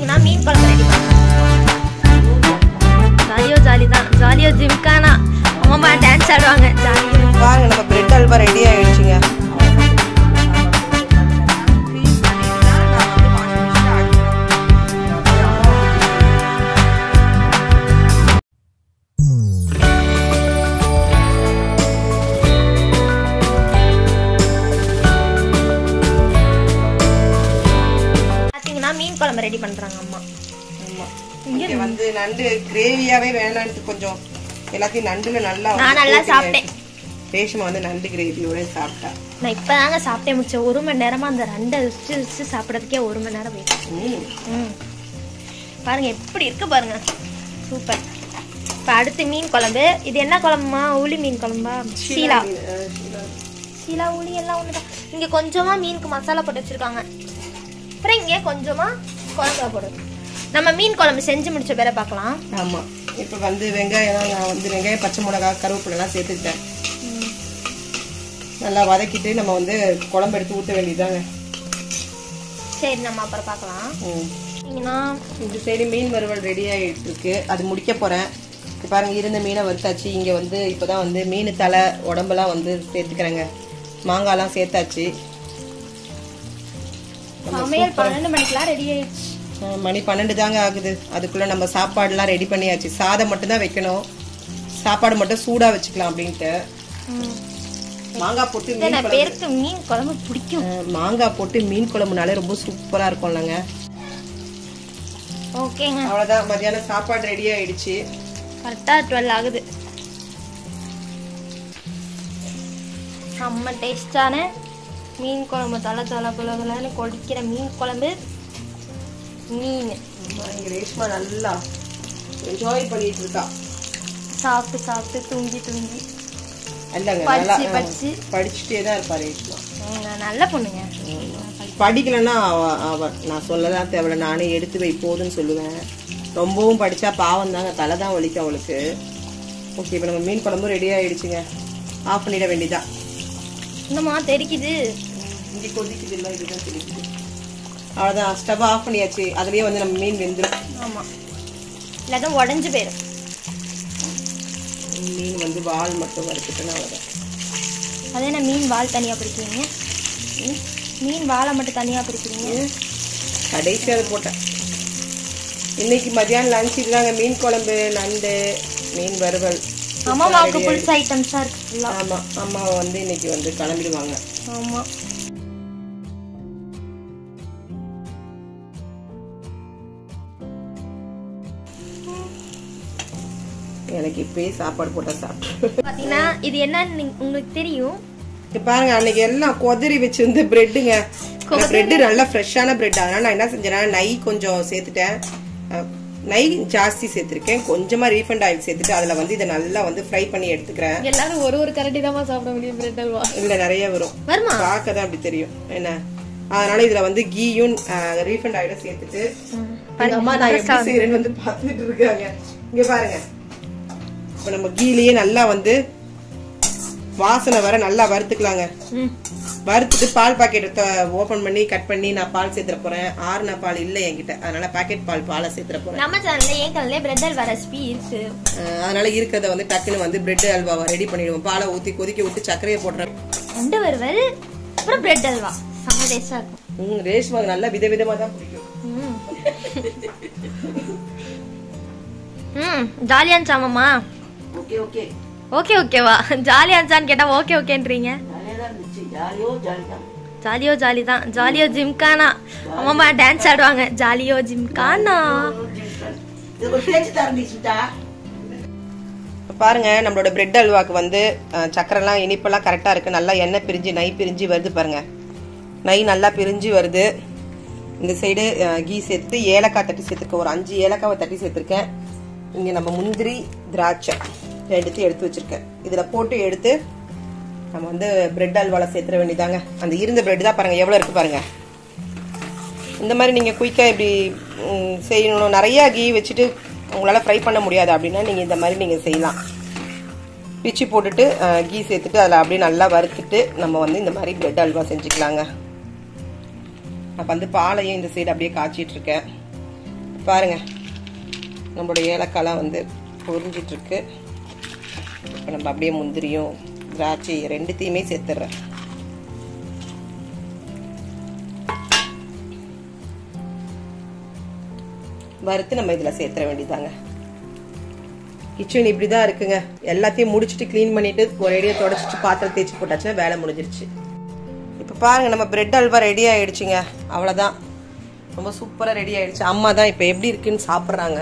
பார்த்தீங்கன்னா மீன் குழம்பு ready ஜாலியோ jolly தான் ஜாலியோ ஜிம்கானா அம்மா டான்ஸ் ஆடுவாங்க ஜாலியோ பாருங்க நம்ம பிரெட் அல்வா ரெடி ஆயிடுச்சுங்க பார்த்தீங்கன்னா மீன் குழம்பு ரெடி பண்ணுறாங்க அம்மா ஆமா. இங்க வந்து நண்டு கிரேவியாவே வேணான்ட்டு கொஞ்சம் எல்லாத்தையும் நண்டுல நல்லா வந்து நான் நல்லா coating சாப்பிட்டேன். ஆயிடுச்சு. ரேஷ்மா வந்து நண்டு கிரேவியோட சாப்பிட்டா நான் இப்போ தாங்க சாப்பிட்டே முடிச்சேன் ஒரு மணி நேரமாக அந்த ரெண்டை வச்சு வச்சு சாப்பிட்றதுக்கே ஒரு மணி நேரம் போயிடுச்சு ம். ம் பாருங்க எப்படி இருக்கு பாருங்க சூப்பர் இப்போ அடுத்து மீன் குழம்பு இது என்ன குழம்புமா ஊளி மீன் குழம்பா சீலா அஹ் ஷீலா. சீலா ஊளி எல்லாம் ஒண்ணுதான் இங்க கொஞ்சமா மீனுக்கு மசாலா போட்டு வச்சிருக்காங்க அப்புறம் இங்கே கொஞ்சமா குழம்பு போடுறது நம்ம மீன் குழம்பு செஞ்சு முடிச்ச பேரை பார்க்கலாம் ஆமா இப்ப வந்து வெங்காயம் நான் வந்து வெங்காயம் பச்சை மிளகாய் கருவேப்பிலை எல்லாம் சேர்த்துக்கிட்டேன் நல்லா வதக்கிட்டு நம்ம வந்து குழம்பு எடுத்து ஊத்த வேண்டியதுதாங்க சரி நம்ம அப்புறம் பார்க்கலாம் ம். பார்த்தீங்கன்னா இந்த சைடு மீன் வறுவல் ரெடி ஆகிட்டு இருக்கு அது முடிக்க போறேன் இப்ப பாருங்க இருந்த மீனை வறுத்தாச்சு இங்க வந்து இப்பதான் வந்து மீன் தலை உடம்பெல்லாம் வந்து சேர்த்துக்கிறேங்க மாங்காய்லாம் சேர்த்தாச்சு சமையல் பன்னெண்டு மணிக்கெல்லாம் ரெடி ஆயிடுச்சு அஹ் மணி பன்னெண்டு தாங்க ஆகுது அதுக்குள்ள நம்ம சாப்பாடுலாம் ரெடி பண்ணியாச்சு சாதம் மட்டும் தான் வைக்கணும் சாப்பாடு மட்டும் சூடா வச்சுக்கலாம் அப்படின்ட்டு ம். மாங்காய் போட்டு மீன் இத்தனை குழம்பு பேருக்கு மீன் குழம்பு பிடிக்கும் அஹ் மாங்காய் போட்டு மீன் குழம்புனாலே ரொம்ப சூப்பரா இருக்கும்லங்க ஓகேங்க அவ்வளவுதான் மத்தியானம் சாப்பாடு ரெடி ஆயிடுச்சு கரெக்டாக டுவெல் ஆகுது செம்ம டேஸ்டான மீன் குழம்பு தலை தலை குலகுலன்னு கொதிக்கிற மீன் குழம்பு மீன் அம்மா, இங்க ரேஷ்மா நல்லா என்ஜாய் பண்ணிட்டு இருக்கா சாப்பிட்டு சாப்பிட்டு தூங்கி தூங்கி இல்லங்க நல்லா படிச்சு படிச்சு படிச்சுட்டே தான் இருப்பா ரேஷ்மா ம், நான் நல்ல பொண்ணுங்க படிக்கலன்னா அவ அவ நான் சொல்லலாம் தேவையில்ல நானே எடுத்து வை போதுன்னு சொல்லுவேன் ரொம்பவும் படிச்சா பாவம் தாங்க தலை தான் வலிக்கும் அவளுக்கு ஓகே இப்போ நம்ம மீன் குழம்பும் ரெடி ஆயிடுச்சுங்க ஆஃப் பண்ணிட வேண்டியதான் என்னம்மா தெரிக்குது இங்கே கொதிக்குது இல்லை இதுதான் தெரியுது அவ்வளோதான் ஸ்டவ் ஆஃப் பண்ணியாச்சு அதுலயே வந்து நம்ம மீன் வெந்துடும் ஆமாம் இல்லாட்டா உடஞ்சு போயிடும் மீன் வந்து வால் மட்டும் வறுத்துட்டுனா அவ்வளோதான் அதே நான் மீன் வால் தனியாக பிடிக்கிறீங்க ம், மீன் வாழை மட்டும் தனியாக பிடிக்கிறீங்க கடைசி அதை போட்டேன் இன்னைக்கு மதியானம் லஞ்ச் இதுதாங்க மீன் குழம்பு நண்டு மீன் வறுவல் அம்மாவுக்கு புதுசு ஐட்டம்ஸாக இருக்கு ஃபுல்லாக ஆமா அம்மா வந்து இன்னைக்கு வந்து கிளம்பிடுவாங்க ஆமாம் எனக்கு இப்பயே சாப்பாடு போட்டா சாப்பிட்டு பார்த்தீங்கன்னா இது என்னன்னு நீங்க- உங்களுக்கு தெரியும் இங்க பாருங்க அன்னைக்கு எல்லாம் கொதறி வச்சிருந்த பிரெட்டுங்க பிரெட் நல்லா ஃப்ரெஷ்ஷான பிரெட் அதனால நான் என்ன செஞ்சேன்னா நெய் கொஞ்சம் சேர்த்துட்டேன் அஹ், நெய் ஜாஸ்தி சேர்த்திருக்கேன் கொஞ்சமா ரீஃபண்ட் ஆயில் சேர்த்துட்டு அதுல வந்து இதை நல்லா வந்து ஃப்ரை பண்ணி எடுத்துக்கிறேன் எல்லாரும் ஒரு ஒரு கரண்டி தான் சாப்பிட முடியும் பிரெட் அல்வா இதுல நிறைய வரும் வருமா பார்க்க தான் அப்படி தெரியும் என்ன அதனால இதுல வந்து கீயும் ரீஃபண்ட் ஆயிலும் சேர்த்துட்டு எங்க அம்மா நான் எப்படி செய்யறேன்னு வந்து பார்த்துட்டு இருக்காங்க இங்க பாருங்க இப்ப நம்ம கீலயே நல்லா வந்து வாசனை வர நல்லா வறுத்துக்கலாங்க ம் வறுத்துட்டு பால் பாக்கெட் ஓபன் பண்ணி கட் பண்ணி நான் பால் சேர்த்துற போறேன் ஆறுன பால் இல்ல என்கிட்ட அதனால பாக்கெட் பால் பாலை சேர்த்துற போறேன் நம்ம சேனல்ல ஏன் சேனல்ல பிரெட் அல்வா ரெசிபி இருக்கு அஹ் அதனால இருக்கிறத வந்து டக்குன்னு வந்து பிரெட் அல்வாவை ரெடி பண்ணிடுவோம் பாலை ஊத்தி கொதிக்க விட்டு சர்க்கரையை போடுறேன் ரெண்டு வறுவல் அப்புறம் பிரெட் அல்வா செம்ம டேஸ்டா இருக்கும் ம் ரேஷ்மா நல்லா விதவிதமா தான் பிடிக்கும் ம் ம் ஜாலியா இருந்துச்சாமாம்மா ஓகே ஓகே ஓகே ஓகேவா ஜாலியா இருந்துச்சான்னு கேட்டா ஓகே ஓகேன்றீங்க ஜாலியோ ஜாலி தான் ஜாலியோ ஜிம்கானா அம்மா டான்ஸ் ஆடுவாங்க ஜாலியோ ஜிம்கானா இப்ப பாருங்க நம்மளோட பிரெட் அல்வாக்கு வந்து அஹ், சக்கரைலாம் இனிப்பெல்லாம் கரெக்டா இருக்கு நல்லா எண்ணெய் பிரிஞ்சு நெய் பிரிஞ்சு வருது பாருங்க நெய் நல்லா பிரிஞ்சு வருது இந்த சைடு கீ சேர்த்து ஏலக்காய் தட்டி சேர்த்துருக்கேன் ஒரு அஞ்சு ஏலக்காவை தட்டி சேர்த்துருக்கேன் இங்க நம்ம முந்திரி திராட்சை ரெண்டுத்தையும் எடுத்து வச்சிருக்கேன் இதுல போட்டு எடுத்து நம்ம வந்து பிரெட் அல்வால சேர்த்துற வேண்டியதாங்க அந்த இருந்த பிரெட் தான் பாருங்க எவ்வளவு இருக்கு பாருங்க இந்த மாதிரி நீங்கள் குயிக்காக இப்படி ம், செய்யணும் நிறைய கீ வச்சுட்டு உங்களால் ஃப்ரை பண்ண முடியாது அப்படின்னா நீங்கள் இந்த மாதிரி நீங்கள் செய்யலாம் பிச்சு போட்டுட்டு அஹ், கீ சேர்த்துட்டு அதில் அப்படியே நல்லா வறுத்துட்டு நம்ம வந்து இந்த மாதிரி பிரெட் அல்வா செஞ்சுக்கலாங்க அப்போ வந்து பாலையும் இந்த சைடு அப்படியே காய்ச்சிட்டு இருக்கேன் பாருங்க நம்மளோட ஏலக்காய்லாம் வந்து பொரிஞ்சிட்ருக்கு இப்போ நம்ம அப்படியே முந்திரியும் திராட்சை ரெண்டுத்தையுமே சேர்த்துடுறேன் வறுத்து நம்ம இதில் சேர்த்துற வேண்டியதாங்க கிச்சன் இப்படி தான் இருக்குங்க எல்லாத்தையும் முடிச்சுட்டு க்ளீன் பண்ணிட்டு ஒரேடியாக தொடச்சிட்டு பாத்திரம் தேய்ச்சி போட்டாச்சுன்னா வேலை முடிஞ்சிருச்சு இப்போ பாருங்க நம்ம பிரெட் அல்வா ரெடி ஆயிடுச்சுங்க அவ்வளோதான் ரொம்ப சூப்பராக ரெடி ஆயிடுச்சு அம்மா தான் இப்போ எப்படி இருக்குன்னு சாப்பிட்றாங்க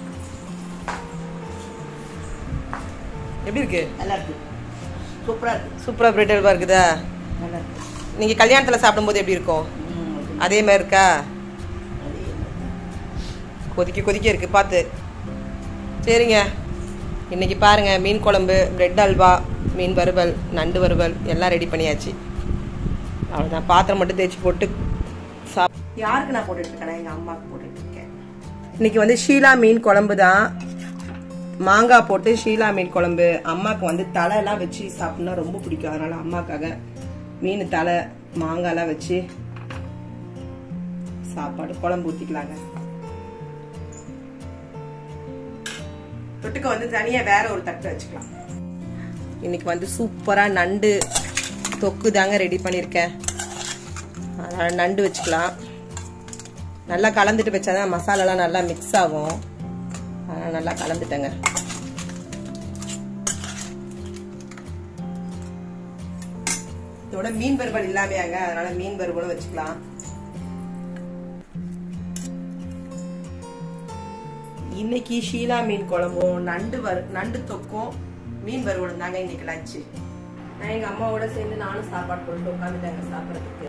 எப்படி இருக்கு நல்லா இருக்கு சூப்பரா இருக்கு சூப்பராக பிரெட் அல்வா இருக்குதா நல்லா இருக்கு நீங்கள் கல்யாணத்தில் சாப்பிடும்போது எப்படி இருக்கும் ம், அதே மாதிரி இருக்கா அது கொதிக்க கொதிக்க இருக்கு பார்த்து சரிங்க இன்னைக்கு பாருங்க மீன் குழம்பு பிரெட் அல்வா மீன் வறுவல் நண்டு வறுவல் எல்லாம் ரெடி பண்ணியாச்சு அவ்வளோதான் பாத்திரம் மட்டும் தேய்ச்சி போட்டு சாப் யாருக்கு நான் போட்டுட்டு இருக்கேன் எங்கள் அம்மாவுக்கு போட்டுட்டு இருக்கேன் இன்னைக்கு வந்து ஷீலா மீன் குழம்பு தான் மாங்காய் போட்டு ஷீலா மீன் குழம்பு அம்மாவுக்கு வந்து தலைலாம் வச்சு சாப்பிட்னா ரொம்ப பிடிக்கும் அதனால அம்மாக்காக மீன் தலை மாங்காய்லாம் வச்சு சாப்பாடு குழம்பு ஊற்றிக்கலாங்க தொட்டுக்க வந்து தனியா வேற ஒரு தட்டு வச்சுக்கலாம் இன்னைக்கு வந்து சூப்பரா நண்டு தொக்கு தாங்க ரெடி பண்ணியிருக்கேன் அதனால நண்டு வச்சுக்கலாம் நல்லா கலந்துட்டு வச்சாதான் மசாலாலாம் நல்லா மிக்ஸ் ஆகும் அதனால நல்லா கலந்துட்டேங்க இதோட மீன் வறுவல் இல்லாமையாங்க அதனால மீன் வறுவலும் வச்சுக்கலாம் இன்னைக்கு ஷீலா மீன் குழம்பும் நண்டு வறு நண்டு தொக்கும் மீன் வறுவலும் தாங்க இன்னைக்கு லஞ்சு நான் எங்க அம்மாவோட சேர்ந்து நானும் சாப்பாடு போட்டு உட்காந்துட்டாங்க சாப்பிட்றதுக்கு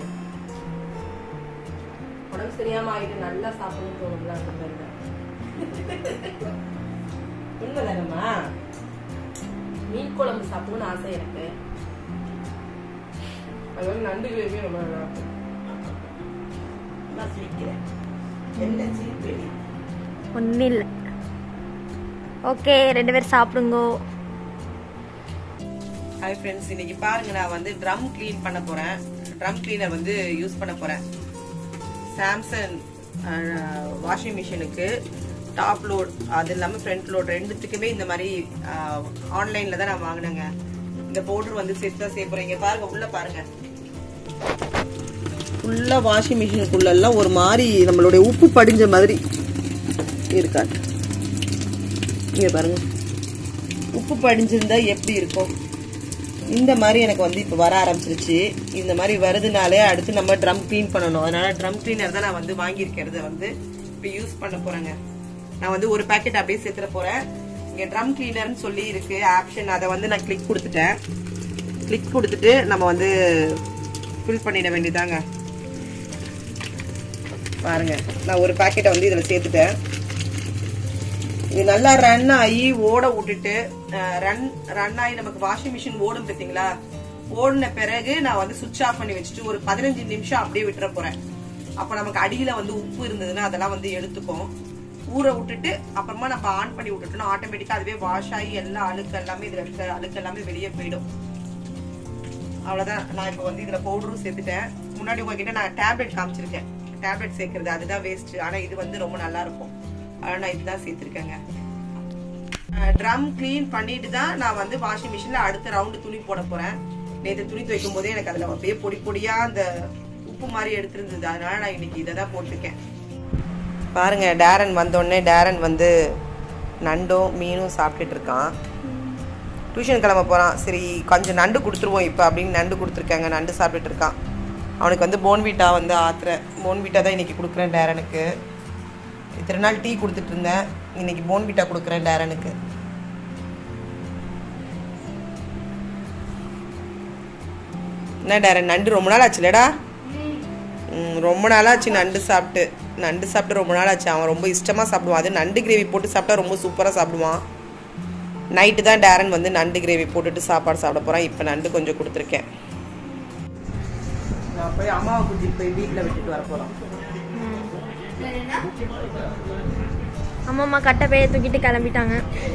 உடம்பு சரியாம ஆயிட்டு நல்லா சாப்பிடணும்னு தோணும்ல அந்த மாதிரி தான். உண்மைதானம்மா மீன் குழம்பு சாப்பிடணும்னு ஆசை எனக்கு அது வந்து நண்டு கிரேவி ரொம்ப நல்லா இருக்கும் நான் சிரிக்கிறேன் என்ன சிரிப்பேன் ஒன்றும் இல்லை ஓகே ரெண்டு பேரும் சாப்பிடுங்கோ ஹாய் ஃப்ரெண்ட்ஸ் இன்னைக்கு பாருங்க நான் வந்து ட்ரம் க்ளீன் பண்ண போறேன் ட்ரம் கிளீனர் வந்து யூஸ் பண்ண போறேன் சாம்சங் வாஷிங் மிஷினுக்கு டாப் லோட் அது இல்லாமல் ஃப்ரண்ட் லோட் ரெண்டுத்துக்குமே இந்த மாதிரி ஆன்லைனில் தான் நான் வாங்கினேங்க இந்த பவுடர் வந்து சேர்த்து தான் சேர்க்க போறேன் இங்க பாருங்க உள்ள பாருங்க ஃபுல்லாக வாஷிங் மிஷினுக்குள்ளெல்லாம் ஒரு மாதிரி நம்மளுடைய உப்பு படிஞ்ச மாதிரி இருக்காது இங்க பாருங்க உப்பு படிஞ்சிருந்தா எப்படி இருக்கும் இந்த மாதிரி எனக்கு வந்து இப்போ வர ஆரம்பிச்சிருச்சு இந்த மாதிரி வருதுனாலே அடுத்து நம்ம ட்ரம் க்ளீன் பண்ணணும் அதனால ட்ரம் கிளீனர் தான் நான் வந்து வாங்கியிருக்கிறத வந்து இப்போ யூஸ் பண்ண போறேங்க நான் வந்து ஒரு பாக்கெட் அப்படியே சேர்த்துட போறேன் இங்க ட்ரம் கிளீனர்னு சொல்லி இருக்கு ஆப்ஷன் அதை வந்து நான் கிளிக் கொடுத்துட்டேன் கிளிக் கொடுத்துட்டு நம்ம வந்து ஃபில் பண்ணிட வேண்டியதாங்க பாருங்க நான் ஒரு பாக்கெட்டை வந்து இதில் சேர்த்துட்டேன் இது நல்லா ரன் ஆகி ஓட விட்டுட்டு ரன் ரன் ஆகி நமக்கு வாஷிங் மிஷின் ஓடும் பார்த்தீங்களா ஓடின பிறகு நான் வந்து சுவிட்ச் ஆஃப் பண்ணி வச்சுட்டு ஒரு பதினஞ்சு நிமிஷம் அப்படியே விட்டுற போறேன் அப்ப நமக்கு அடியில வந்து உப்பு இருந்ததுன்னா அதெல்லாம் வந்து எடுத்துக்கும் ஊற விட்டுட்டு அப்புறமா நம்ம ஆன் பண்ணி விட்டுட்டோம்னா ஆட்டோமேட்டிக்கா அதுவே வாஷ் ஆகி எல்லா அழுக்கு எல்லாமே இதுல இருக்க அழுக்கு எல்லாமே வெளியே போயிடும் அவ்வளவுதான் நான் இப்போ வந்து இதுல பவுடரும் சேர்த்துட்டேன் முன்னாடி உங்ககிட்ட நான் டேப்லெட் காமிச்சிருக்கேன் டேப்லெட் சேர்க்கறது அதுதான் வேஸ்ட் ஆனா இது வந்து ரொம்ப நல்லா இருக்கும் அதனால நான் இதுதான் சேர்த்திருக்கேங்க ட்ரம் க்ளீன் பண்ணிட்டு தான் நான் வந்து வாஷிங் மிஷின்ல அடுத்த ரவுண்டு துணி போட போறேன் நேற்று துணி துவைக்கும் போதே எனக்கு அதுல அப்படியே பொடி பொடியா அந்த உப்பு மாதிரி எடுத்திருந்தது அதனால நான் இன்னைக்கு இதை தான் போட்டிருக்கேன் பாருங்க டேரன் வந்தோடனே டேரன் வந்து நண்டும் மீனும் சாப்பிட்டுட்டு இருக்கான் டியூஷன் கிளம்ப போகிறான் சரி கொஞ்சம் நண்டு கொடுத்துருவோம் இப்போ அப்படின்னு நண்டு கொடுத்துருக்காங்க நண்டு சாப்பிட்டுட்டு இருக்கான் அவனுக்கு வந்து போன்வீட்டா வந்து ஆத்துறேன் போன்வீட்டா தான் இன்னைக்கு கொடுக்குறேன் டேரனுக்கு இத்தனை நாள் டீ கொடுத்துட்டு இருந்தேன் இன்னைக்கு போன்வீட்டா கொடுக்குறேன் டேரனுக்கு என்ன டேரன் நண்டு ரொம்ப நாள் ஆச்சுலடா ம், ரொம்ப நாளாச்சு நண்டு சாப்பிட்டு நண்டு சாப்பிட்டு ரொம்ப நாள் ஆச்சு அவன் ரொம்ப இஷ்டமாக சாப்பிடுவான் அது நண்டு கிரேவி போட்டு சாப்பிட்டா ரொம்ப சூப்பராக சாப்பிடுவான் நைட்டு தான் டேரன் வந்து நண்டு கிரேவி போட்டுட்டு சாப்பாடு சாப்பிட போகிறான் இப்போ நண்டு கொஞ்சம் கொடுத்துருக்கேன் நான் போய் அம்மாவை கூட்டிட்டு போய் வீட்டில் விட்டுட்டு வர போகிறோம் அம்மா அம்மா கட்டை பேய தூக்கிட்டு கிளம்பிட்டாங்க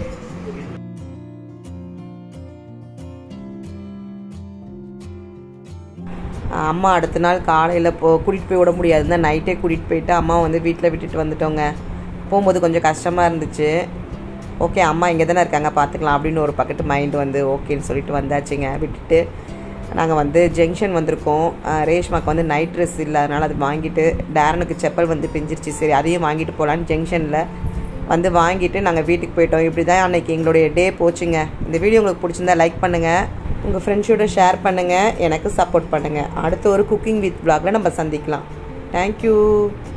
அம்மா அடுத்த நாள் காலையில் போ கூட்டிகிட்டு போய் விட முடியாதுன்னு நைட்டே கூட்டிகிட்டு போயிட்டு அம்மா வந்து வீட்டில் விட்டுட்டு வந்துட்டோங்க போகும்போது கொஞ்சம் கஷ்டமாக இருந்துச்சு ஓகே அம்மா இங்கே தானே இருக்காங்க பார்த்துக்கலாம் அப்படின்னு ஒரு பக்கத்து மைண்ட் வந்து ஓகேன்னு சொல்லிட்டு வந்தாச்சுங்க விட்டுட்டு நாங்கள் வந்து ஜங்ஷன் வந்திருக்கோம் அஹ் ரேஷ்மாக்கு வந்து நைட் ட்ரெஸ் இல்லை அதனால் அது வாங்கிட்டு டேரனுக்கு செப்பல் வந்து பிஞ்சிருச்சு சரி அதையும் வாங்கிட்டு போகலான்னு ஜங்ஷனில் வந்து வாங்கிட்டு நாங்கள் வீட்டுக்கு போயிட்டோம் இப்படி தான் அன்றைக்கி எங்களுடைய டே போச்சுங்க இந்த வீடியோ உங்களுக்கு பிடிச்சிருந்தா லைக் பண்ணுங்கள் உங்கள் ஃப்ரெண்ட்ஸோட ஷேர் பண்ணுங்கள் எனக்கு சப்போர்ட் பண்ணுங்கள் அடுத்த ஒரு குக்கிங் வித் vlogல நம்ம சந்திக்கலாம் தேங்க்யூ